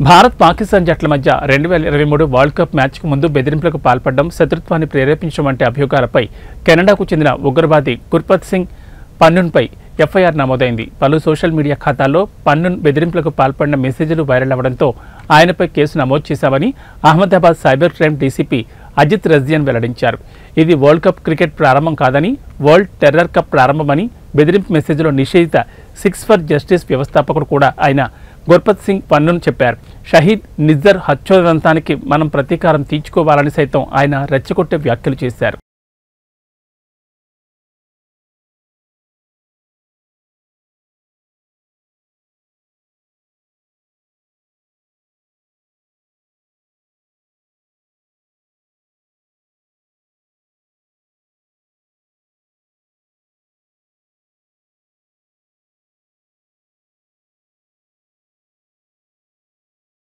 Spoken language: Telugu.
భారత్ పాకిస్తాన్ జట్ల మధ్య రెండు వేల ఇరవై మూడు వరల్డ్ కప్ మ్యాచ్కు ముందు బెదిరింపులకు పాల్పడడం శత్రుత్వాన్ని ప్రేరేపించడం వంటి అభియోగాలపై కెనడాకు చెందిన ఉగ్రవాది గుర్పత్ సింగ్ పన్నున్పై ఎఫ్ఐఆర్ నమోదైంది పలు సోషల్ మీడియా ఖాతాల్లో పన్నున్ బెదిరింపులకు పాల్పడిన మెసేజ్లు వైరల్ అవ్వడంతో ఆయనపై కేసు నమోదు చేశామని Ahmedabad cyber crime DCP Ajit Rajian వెల్లడించారు ఇది వరల్డ్ కప్ క్రికెట్ ప్రారంభం కాదని వరల్డ్ టెర్రర్ కప్ ప్రారంభమని బెదిరింపు మెసేజ్లో నిషేధిత సిక్స్ ఫర్ జస్టిస్ వ్యవస్థాపకుడు కూడా ఆయన గుర్పత్ సింగ్ పన్నును చెప్పారు షహీద్ నిజ్జర్ హత్యోదంతానికి మనం ప్రతీకారం తీర్చుకోవాలని సైతం ఆయన రెచ్చగొట్టే వ్యాఖ్యలు చేశారు